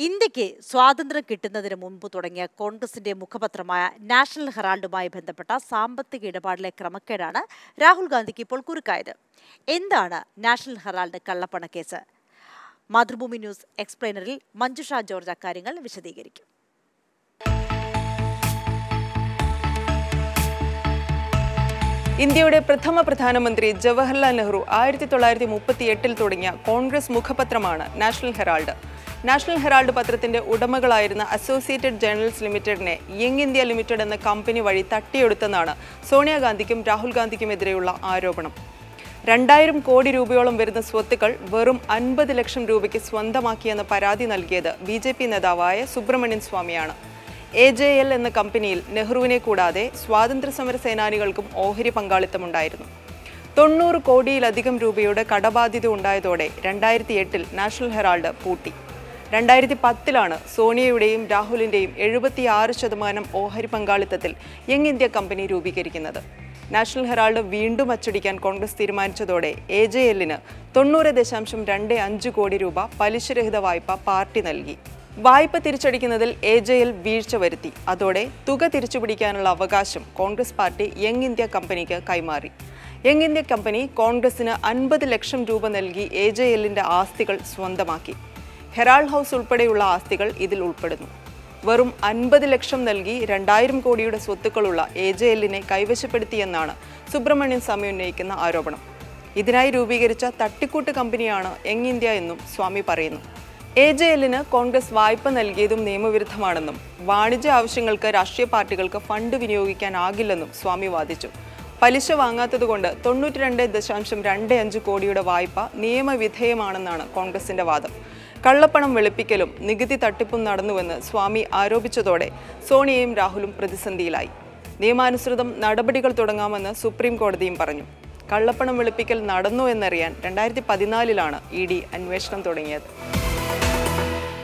ഇന്ത്യക്ക് സ്വാതന്ത്ര്യം കിട്ടുന്നതിന് മുൻപ് തുടങ്ങിയ കോൺഗ്രസിന്റെ മുഖപത്രമായ നാഷണൽ ഹെറാൾഡുമായി ബന്ധപ്പെട്ട സാമ്പത്തിക ഇടപാടിലെ ക്രമക്കേടാണ് രാഹുൽ ഗാന്ധിക്ക് ഇപ്പോൾ കുരുക്കായത് എന്താണ് നാഷണൽ ഹെറാൾഡ് കള്ളപ്പണ കേസ് മാതൃഭൂമി ന്യൂസ് എക്സ്പ്ലെയിനറിൽ മഞ്ജുഷ ജോർജ് അക്കാര്യങ്ങൾ വിശദീകരിക്കും ഇന്ത്യയുടെ പ്രഥമ പ്രധാനമന്ത്രി ജവഹർലാൽ നെഹ്റു ആയിരത്തി തൊള്ളായിരത്തി മുപ്പത്തി എട്ടിൽ തുടങ്ങിയ കോൺഗ്രസ് മുഖപത്രമാണ് നാഷണൽ ഹെറാൾഡ് നാഷണൽ ഹെറാൾഡ് പത്രത്തിന്റെ ഉടമകളായിരുന്ന അസോസിയേറ്റഡ് ജേർണൽസ് ലിമിറ്റഡിനെ യങ് ഇന്ത്യ ലിമിറ്റഡ് എന്ന കമ്പനി വഴി തട്ടിയെടുത്തെന്നാണ് സോണിയാഗാന്ധിക്കും രാഹുൽ ഗാന്ധിക്കുമെതിരെയുള്ള ആരോപണം രണ്ടായിരം കോടി രൂപയോളം വരുന്ന സ്വത്തുക്കൾ വെറും അൻപത് ലക്ഷം രൂപയ്ക്ക് സ്വന്തമാക്കിയെന്ന് പരാതി നൽകിയത് ബി ജെ പി നേതാവായ സുബ്രഹ്മണ്യൻ സ്വാമിയാണ് എ ജെ എൽ എന്ന കമ്പനിയിൽ നെഹ്റുവിനെ കൂടാതെ സ്വാതന്ത്ര്യസമര സേനാനികൾക്കും ഓഹരി പങ്കാളിത്തമുണ്ടായിരുന്നു തൊണ്ണൂറ് കോടിയിലധികം രൂപയുടെ കടബാധ്യത ഉണ്ടായതോടെ രണ്ടായിരത്തി എട്ടിൽ നാഷണൽ ഹെറാൾഡ് പൂട്ടി രണ്ടായിരത്തി പത്തിലാണ് സോണിയയുടെയും രാഹുലിൻ്റെയും എഴുപത്തിയാറ് ശതമാനം ഓഹരി പങ്കാളിത്തത്തിൽ യങ് ഇന്ത്യ കമ്പനി രൂപീകരിക്കുന്നത് നാഷണൽ ഹെറാൾഡ് വീണ്ടും അച്ചടിക്കാൻ കോൺഗ്രസ് തീരുമാനിച്ചതോടെ എ ജെ എല്ലിന് തൊണ്ണൂറ് ദശാംശം രണ്ട് അഞ്ച് കോടി രൂപ പലിശരഹിത വായ്പ പാർട്ടി നൽകി വായ്പ തിരിച്ചടിക്കുന്നതിൽ എ ജെ എൽ വീഴ്ച വരുത്തി അതോടെ തുക തിരിച്ചുപിടിക്കാനുള്ള അവകാശം കോൺഗ്രസ് പാർട്ടി യങ് ഇന്ത്യ കമ്പനിക്ക് കൈമാറി യങ് ഇന്ത്യ കമ്പനി കോൺഗ്രസിന് അൻപത് ലക്ഷം രൂപ നൽകി എ ജെ എല്ലിന്റെ ആസ്തികൾ സ്വന്തമാക്കി ഹെറാൾഡ് ഹൗസ് ഉൾപ്പെടെയുള്ള ആസ്തികൾ ഇതിൽ ഉൾപ്പെടുന്നു വെറും അൻപത് ലക്ഷം നൽകി രണ്ടായിരം കോടിയുടെ സ്വത്തുക്കളുള്ള എ ജെ എല്ലിനെ കൈവശപ്പെടുത്തിയെന്നാണ് സുബ്രഹ്മണ്യൻ സ്വാമി ഉന്നയിക്കുന്ന ആരോപണം ഇതിനായി രൂപീകരിച്ച തട്ടിക്കൂട്ട് കമ്പനിയാണ് യങ് ഇന്ത്യ എന്നും സ്വാമി പറയുന്നു എ ജെ എല്ലിന് കോൺഗ്രസ് വായ്പ നൽകിയതും നിയമവിരുദ്ധമാണെന്നും വാണിജ്യ ആവശ്യങ്ങൾക്ക് രാഷ്ട്രീയ പാർട്ടികൾക്ക് ഫണ്ട് വിനിയോഗിക്കാനാകില്ലെന്നും സ്വാമി വാദിച്ചു പലിശ വാങ്ങാത്തതുകൊണ്ട് തൊണ്ണൂറ്റി രണ്ട് ദശാംശം രണ്ട് അഞ്ച് കോടിയുടെ വായ്പ നിയമവിധേയമാണെന്നാണ് കോൺഗ്രസിന്റെ വാദം കള്ളപ്പണം വെളുപ്പിക്കലും നികുതി തട്ടിപ്പും നടന്നുവെന്ന് സ്വാമി ആരോപിച്ചതോടെ സോണിയയും രാഹുലും പ്രതിസന്ധിയിലായി നിയമാനുസൃതം നടപടികൾ തുടങ്ങാമെന്ന് സുപ്രീം കോടതിയും പറഞ്ഞു കള്ളപ്പണം വെളുപ്പിക്കൽ നടന്നു എന്നറിയാൻ രണ്ടായിരത്തി പതിനാലിലാണ് ഇ ഡി അന്വേഷണം തുടങ്ങിയത്